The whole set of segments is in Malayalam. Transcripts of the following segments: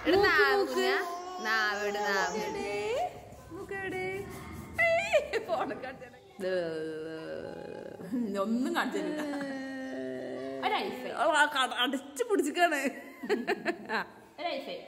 എടാ നാവ് കുഞ്ഞാ. നാവ് എട്, നാവ്. ദേ. ഒന്നും കാണിച്ചില്ല ഒരു ഐഫൈ അടിച്ചു പിടിച്ചിക്കാണ് ഒരു ഐഫൈ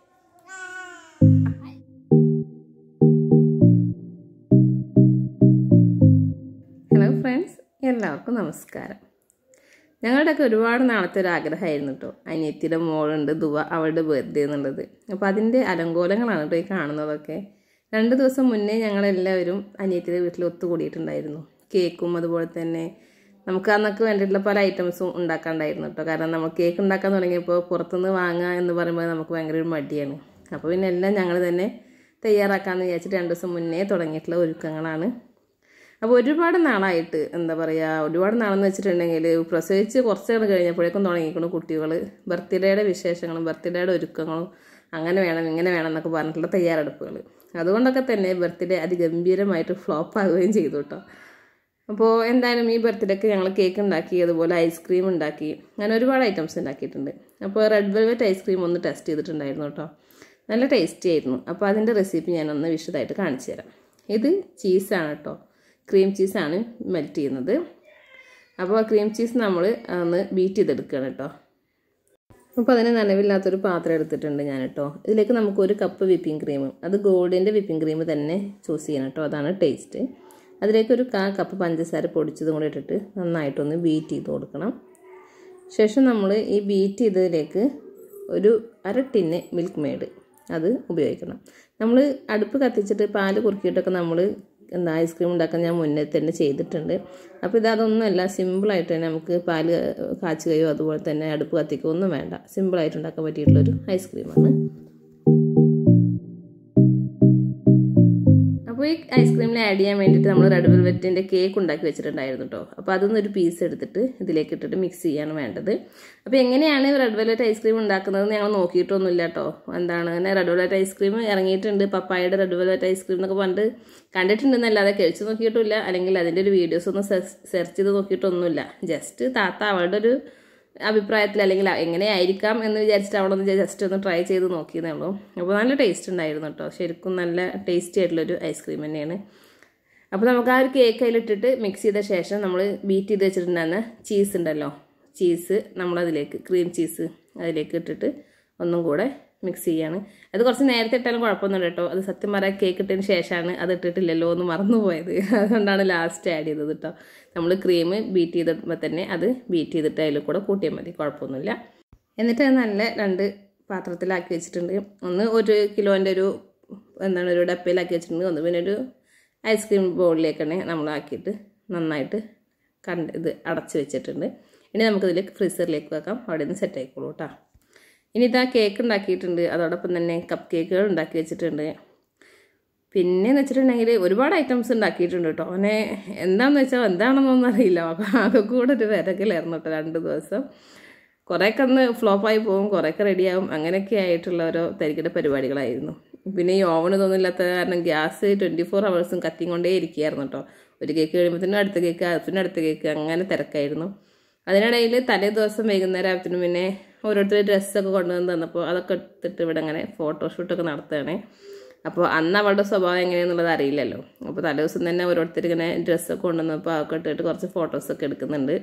ഹലോ ഫ്രണ്ട്സ് എല്ലാവർക്കും നമസ്കാരം ഞങ്ങളുടെയൊക്കെ ഒരുപാട് നാളത്തെ ഒരു ആഗ്രഹമായിരുന്നു കേട്ടോ അനിയത്തിയുടെ മോളുണ്ട് ദുവ അവളുടെ ബർത്ത്ഡേ എന്നുള്ളത് അപ്പോൾ അതിൻ്റെ അലങ്കോലങ്ങളാണ് കേട്ടോ ഈ കാണുന്നതൊക്കെ രണ്ട് ദിവസം മുന്നേ ഞങ്ങളെല്ലാവരും അനിയത്തിയുടെ വീട്ടിൽ ഒത്തുകൂടിയിട്ടുണ്ടായിരുന്നു കേക്കും അതുപോലെ തന്നെ നമുക്ക് അന്നൊക്കെ വേണ്ടിയിട്ടുള്ള പല ഐറ്റംസും ഉണ്ടാക്കാണ്ടായിരുന്നു കേട്ടോ കാരണം നമ്മൾ കേക്ക് ഉണ്ടാക്കാൻ തുടങ്ങിയപ്പോൾ പുറത്തുനിന്ന് വാങ്ങുക എന്ന് പറയുമ്പോൾ നമുക്ക് ഭയങ്കര ഒരു മടിയാണ് അപ്പോൾ പിന്നെ എല്ലാം ഞങ്ങൾ തന്നെ തയ്യാറാക്കാമെന്ന് വിചാരിച്ചിട്ട് രണ്ട് ദിവസം മുന്നേ തുടങ്ങിയിട്ടുള്ള ഒരുക്കങ്ങളാണ് അപ്പോൾ ഒരുപാട് നാളായിട്ട് എന്താ പറയുക ഒരുപാട് നാളെന്ന് വെച്ചിട്ടുണ്ടെങ്കിൽ പ്രസവിച്ച് കുറച്ച് നാൾ കഴിഞ്ഞപ്പോഴേക്കും തുടങ്ങിക്കണം കുട്ടികൾ ബർത്ത്ഡേയുടെ വിശേഷങ്ങളും ബർത്ത്ഡേയുടെ ഒരുക്കങ്ങളും അങ്ങനെ വേണം ഇങ്ങനെ വേണം എന്നൊക്കെ പറഞ്ഞിട്ടുള്ള തയ്യാറെടുപ്പുകൾ അതുകൊണ്ടൊക്കെ തന്നെ ബർത്ത്ഡേ അതിഗംഭീരമായിട്ട് ഫ്ലോപ്പ് ആവുകയും ചെയ്തു കേട്ടോ അപ്പോൾ എന്തായാലും ഈ ബർത്ത്ഡേക്ക് ഞങ്ങൾ കേക്ക് ഉണ്ടാക്കി അതുപോലെ ഐസ്ക്രീം ഉണ്ടാക്കി അങ്ങനെ ഒരുപാട് ഐറ്റംസ് ഉണ്ടാക്കിയിട്ടുണ്ട് അപ്പോൾ റെഡ് വെൽവെറ്റ് ഐസ്ക്രീം ഒന്ന് ടെസ്റ്റ് ചെയ്തിട്ടുണ്ടായിരുന്നു കേട്ടോ നല്ല ടേസ്റ്റി ആയിരുന്നു അപ്പോൾ അതിൻ്റെ റെസിപ്പി ഞാനൊന്ന് വിശദമായിട്ട് കാണിച്ചു തരാം ഇത് ചീസാണ് കേട്ടോ ക്രീം ചീസാണ് മെൽറ്റ് ചെയ്യുന്നത് അപ്പോൾ ക്രീം ചീസ് നമ്മൾ ഒന്ന് ബീറ്റ് ചെയ്തെടുക്കുകയാണ് കേട്ടോ അപ്പോൾ അതിന് നനവില്ലാത്തൊരു പാത്രം എടുത്തിട്ടുണ്ട് ഞാൻ കേട്ടോ ഇതിലേക്ക് നമുക്ക് ഒരു കപ്പ് വിപ്പിംഗ് ക്രീം അത് ഗോൾഡിൻ്റെ വിപ്പിംഗ് ക്രീം തന്നെ ചൂസ് ചെയ്യണം കേട്ടോ അതാണ് ടേസ്റ്റ് അതിലേക്ക് ഒരു കാ കപ്പ് പഞ്ചസാര പൊടിച്ചതും കൂടി ഇട്ടിട്ട് നന്നായിട്ടൊന്ന് ബീറ്റ് ചെയ്ത് കൊടുക്കണം ശേഷം നമ്മൾ ഈ ബീറ്റ് ചെയ്തതിലേക്ക് ഒരു അര ടിന്ന് മിൽക്ക് മെയ്ഡ് അത് ഉപയോഗിക്കണം നമ്മൾ അടുപ്പ് കത്തിച്ചിട്ട് പാല് കുറുക്കിയിട്ടൊക്കെ നമ്മൾ എന്താ ഐസ്ക്രീം ഉണ്ടാക്കാൻ ഞാൻ മുന്നേ തന്നെ ചെയ്തിട്ടുണ്ട് അപ്പോൾ ഇത് അതൊന്നുമല്ല സിമ്പിളായിട്ട് തന്നെ നമുക്ക് പാല് കാച്ചുകയോ അതുപോലെ തന്നെ അടുപ്പ് കത്തിക്കുകയോ ഒന്നും വേണ്ട സിമ്പിളായിട്ട് ഉണ്ടാക്കാൻ പറ്റിയിട്ടുള്ളൊരു ഐസ്ക്രീമാണ് അപ്പോൾ ഈ ഐസ്ക്രീമിൽ ആഡ് ചെയ്യാൻ വേണ്ടിയിട്ട് നമ്മൾ റെഡ് വെൽവെറ്റിൻ്റെ കേക്ക് ഉണ്ടാക്കി വെച്ചിട്ടുണ്ടായിരുന്നു കേട്ടോ അപ്പോൾ അതൊന്നും ഒരു പീസ് എടുത്തിട്ട് ഇതിലേക്ക് ഇട്ടിട്ട് മിക്സ് ചെയ്യാണ് വേണ്ടത് അപ്പോൾ എങ്ങനെയാണ് റെഡ് വെൽവെറ്റ് ഐസ്ക്രീം ഉണ്ടാക്കുന്നത് ഞങ്ങൾ നോക്കിയിട്ടൊന്നുമില്ല കേട്ടോ എന്താണ് അങ്ങനെ റെഡ് വെൽവെറ്റ് ഐസ്ക്രീം ഇറങ്ങിയിട്ടുണ്ട് പപ്പായയുടെ റെഡ് വെൽവെറ്റ് ഐസ്ക്രീം എന്നൊക്കെ പറഞ്ഞിട്ട് കണ്ടിട്ടുണ്ടെന്നല്ലാതെ കഴിച്ച് നോക്കിയിട്ടില്ല അല്ലെങ്കിൽ അതിൻ്റെ ഒരു വീഡിയോസ് ഒന്നും സെർച്ച് ചെയ്ത് നോക്കിയിട്ടൊന്നുമില്ല ജസ്റ്റ് താത്ത അവളുടെ ഒരു അഭിപ്രായത്തിൽ അല്ലെങ്കിൽ എങ്ങനെയായിരിക്കാം എന്ന് വിചാരിച്ചിട്ട് അവിടെ ഒന്ന് ജസ്റ്റ് ഒന്ന് ട്രൈ ചെയ്ത് നോക്കിയെന്നേ ഉള്ളൂ അപ്പോൾ നല്ല ടേസ്റ്റ് ഉണ്ടായിരുന്നു കേട്ടോ ശരിക്കും നല്ല ടേസ്റ്റി ആയിട്ടുള്ളൊരു ഐസ്ക്രീം തന്നെയാണ് അപ്പോൾ നമുക്ക് ആ ഒരു കേക്ക് അതിലിട്ടിട്ട് മിക്സ് ചെയ്ത ശേഷം നമ്മൾ ബീറ്റ് ചെയ്ത് വെച്ചിട്ടുണ്ടായിരുന്ന ചീസ് ഉണ്ടല്ലോ ചീസ് നമ്മളതിലേക്ക് ക്രീം ചീസ് അതിലേക്ക് ഇട്ടിട്ട് ഒന്നും കൂടെ മിക്സ് ചെയ്യാണ് അത് കുറച്ച് നേരത്തെ ഇട്ടാലും കുഴപ്പമൊന്നുമില്ല കേട്ടോ അത് സത്യം പറയാൻ കേക്ക് ഇട്ടതിന് ശേഷമാണ് അത് ഇട്ടിട്ടില്ലല്ലോ എന്ന് മറന്നു പോയത് അതുകൊണ്ടാണ് ലാസ്റ്റ് ആഡ് ചെയ്തത് കേട്ടോ നമ്മൾ ക്രീം ബീറ്റ് ചെയ്തപ്പോൾ തന്നെ അത് ബീറ്റ് ചെയ്തിട്ട് അതിൽ കൂടെ കൂട്ടിയാൽ മതി കുഴപ്പമൊന്നുമില്ല എന്നിട്ട് അത് നല്ല രണ്ട് പാത്രത്തിലാക്കി വെച്ചിട്ടുണ്ട് ഒന്ന് ഒരു കിലോൻ്റെ ഒരു എന്താണ് ഒരു ഡപ്പയിലാക്കി വെച്ചിട്ടുണ്ട് ഒന്ന് പിന്നെ ഒരു ഐസ്ക്രീം ബൗളിലേക്കാണ് നമ്മളാക്കിയിട്ട് നന്നായിട്ട് കണ്ട് ഇത് അടച്ച് വെച്ചിട്ടുണ്ട് ഇനി നമുക്കിതിൽ ഫ്രീസറിലേക്ക് വെക്കാം അവിടെ നിന്ന് സെറ്റ് ആയിക്കോളൂ കേട്ടോ ഇനി ഇതാ കേക്ക് ഉണ്ടാക്കിയിട്ടുണ്ട് അതോടൊപ്പം തന്നെ കപ്പ് കേക്കുകൾ ഉണ്ടാക്കി വെച്ചിട്ടുണ്ട് പിന്നെ എന്ന് വെച്ചിട്ടുണ്ടെങ്കിൽ ഒരുപാട് ഐറ്റംസ് ഉണ്ടാക്കിയിട്ടുണ്ട് കേട്ടോ അവനെ എന്താണെന്ന് വെച്ചാൽ എന്താണെന്നൊന്നും അറിയില്ല അപ്പോൾ ആകെ കൂടെ ഒരു വിരകലായിരുന്നു കേട്ടോ രണ്ട് ദിവസം കുറേയൊക്കെ ഒന്ന് ഫ്ലോപ്പായി പോകും കുറേയൊക്കെ റെഡിയാവും അങ്ങനെയൊക്കെ ആയിട്ടുള്ള ഓരോ തരികിട പരിപാടികളായിരുന്നു പിന്നെ ഈ ഓവൺ തോന്നില്ലാത്ത കാരണം ഗ്യാസ് ട്വൻറ്റി ഫോർ അവേഴ്സും കത്തിക്കൊണ്ടേ ഇരിക്കുകയായിരുന്നു കേട്ടോ ഒരു കേക്ക് കഴിയുമ്പോഴത്തേനും അടുത്ത കേക്ക് പിന്നെ അടുത്ത കേക്ക് അങ്ങനെ തിരക്കായിരുന്നു അതിനിടയിൽ തലേ ദിവസം വൈകുന്നേരം ആയതിനും പിന്നെ ഓരോരുത്തർ ഡ്രസ്സൊക്കെ കൊണ്ടുവന്ന് തന്നപ്പോൾ അതൊക്കെ എടുത്തിട്ട് ഇവിടെ അങ്ങനെ ഫോട്ടോഷൂട്ടൊക്കെ നടത്തുകയാണ് അപ്പോൾ അന്ന് അവളുടെ സ്വഭാവം എങ്ങനെയാണെന്നുള്ളത് അറിയില്ലല്ലോ അപ്പോൾ തലേ ദിവസം തന്നെ ഓരോരുത്തർ ഇങ്ങനെ ഡ്രസ്സൊക്കെ കൊണ്ടുവന്നപ്പോൾ അതൊക്കെ ഇട്ടിട്ട് കുറച്ച് ഫോട്ടോസൊക്കെ എടുക്കുന്നുണ്ട്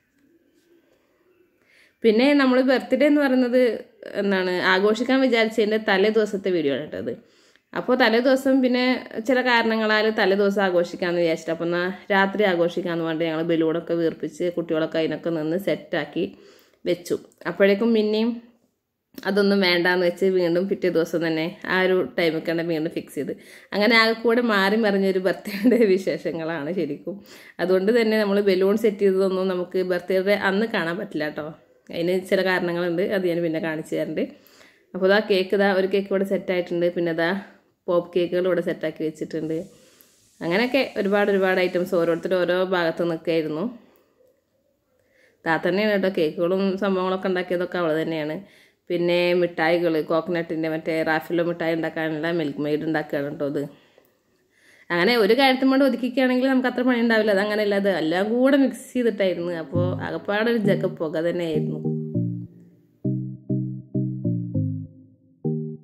പിന്നെ നമ്മൾ ബർത്ത്ഡേ എന്ന് പറയുന്നത് എന്താണ് ആഘോഷിക്കാൻ വിചാരിച്ചതിൻ്റെ തലേ ദിവസത്തെ വീഡിയോ ആണ് കേട്ടത് അപ്പോൾ തലേ ദിവസം പിന്നെ ചില കാരണങ്ങളാൽ തലേ ദിവസം ആഘോഷിക്കാമെന്ന് വിചാരിച്ചിട്ട് അപ്പോൾ എന്നാൽ രാത്രി ആഘോഷിക്കാമെന്ന് പറഞ്ഞിട്ട് ഞങ്ങൾ ബലൂണൊക്കെ വീർപ്പിച്ച് കുട്ടികളൊക്കെ അതിനൊക്കെ നിന്ന് സെറ്റാക്കി വെച്ചു അപ്പോഴേക്കും പിന്നെയും അതൊന്നും വേണ്ടാന്ന് വെച്ച് വീണ്ടും പിറ്റേ ദിവസം തന്നെ ആ ഒരു ടൈമിൽ തന്നെ വീണ്ടും ഫിക്സ് ചെയ്ത് അങ്ങനെ ആകെ കൂടെ മാറി മറിഞ്ഞൊരു ബർത്ത്ഡേ വിശേഷങ്ങളാണ് ശരിക്കും അതുകൊണ്ട് തന്നെ നമ്മൾ ബലൂൺ സെറ്റ് ചെയ്തതൊന്നും നമുക്ക് ബർത്ത്ഡേ അന്ന് കാണാൻ പറ്റില്ല കേട്ടോ അതിന് ചില കാരണങ്ങളുണ്ട് അത് ഞാൻ പിന്നെ കാണിച്ചു തരുന്നുണ്ട് അപ്പോൾ ഇതാ കേക്ക് ഇതാ ഒരു കേക്ക് ഇവിടെ സെറ്റായിട്ടുണ്ട് പിന്നെ ഇതാ പോപ്പ് കേക്കുകൾ ഇവിടെ സെറ്റാക്കി വെച്ചിട്ടുണ്ട് അങ്ങനെയൊക്കെ ഒരുപാട് ഒരുപാട് ഐറ്റംസ് ഓരോരുത്തരും ഓരോ ഭാഗത്ത് നിൽക്കുകയായിരുന്നു താത്ത തന്നെയാണ് കേട്ടോ കേക്കുകളും സംഭവങ്ങളൊക്കെ ഉണ്ടാക്കിയതൊക്കെ അവൾ തന്നെയാണ് പിന്നെ മിഠായികൾ കോക്കനട്ടിൻ്റെ മറ്റേ റാഫിലോ മിഠായി ഉണ്ടാക്കാനുള്ള മിൽക്ക് മെയ്ഡ് ഉണ്ടാക്കുകയാണ് കേട്ടോ അത് അങ്ങനെ ഒരു കാര്യത്തും കൊണ്ട് ഒതുക്കിക്കുകയാണെങ്കിൽ നമുക്ക് അത്ര പണി ഉണ്ടാവില്ല അത് അങ്ങനെയല്ല അത് എല്ലാം കൂടെ മിക്സ് ചെയ്തിട്ടായിരുന്നു അപ്പോൾ അകപ്പാടെ ഒരു ജഗ പുക തന്നെയായിരുന്നു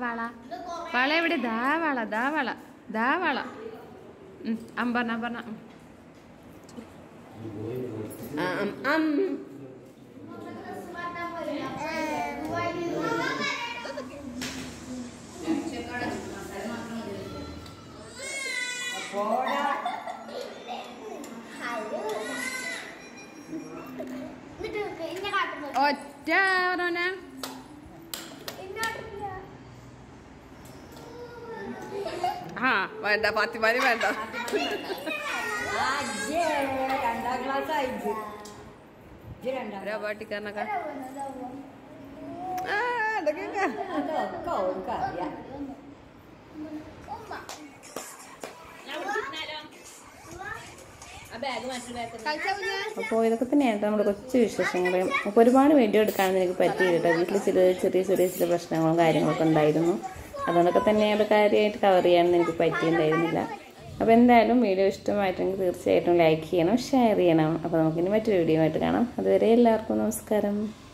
വള വള എവിടെ ദാ വള ദാ വള ദാ വള ഉം, അമ്പർണ അമ്പർണ ഉം. ഒറ്റ പറഞ്ഞ ആ വേണ്ട ഫാത്തിമാനി വേണ്ട രണ്ടാം ക്ലാസ് ആയിട്ട് രണ്ടാം രോബോട്ടിക്കാരനൊക്കെ ആ ഇതൊക്കെ അതൊക്കെ അവർക്ക് അറിയാം അപ്പോൾ ഇതൊക്കെ തന്നെയാണ് നമ്മുടെ കൊച്ചു വിശേഷങ്ങൾ അപ്പോൾ ഒരുപാട് വീഡിയോ എടുക്കാനൊന്നും എനിക്ക് പറ്റിയില്ല കേട്ടോ വീട്ടിൽ ചില ചെറിയ ചെറിയ ചില പ്രശ്നങ്ങളും കാര്യങ്ങളൊക്കെ ഉണ്ടായിരുന്നു അതുകൊണ്ടൊക്കെ തന്നെ അത് കാര്യമായിട്ട് കവർ ചെയ്യാനൊന്നും എനിക്ക് പറ്റിയിട്ടുണ്ടായിരുന്നില്ല അപ്പോൾ എന്തായാലും വീഡിയോ ഇഷ്ടമായിട്ടെങ്കിൽ തീർച്ചയായിട്ടും ലൈക്ക് ചെയ്യണം ഷെയർ ചെയ്യണം അപ്പോൾ നമുക്കിനി മറ്റൊരു വീഡിയോ ആയിട്ട് കാണാം അതുവരെ എല്ലാവർക്കും നമസ്കാരം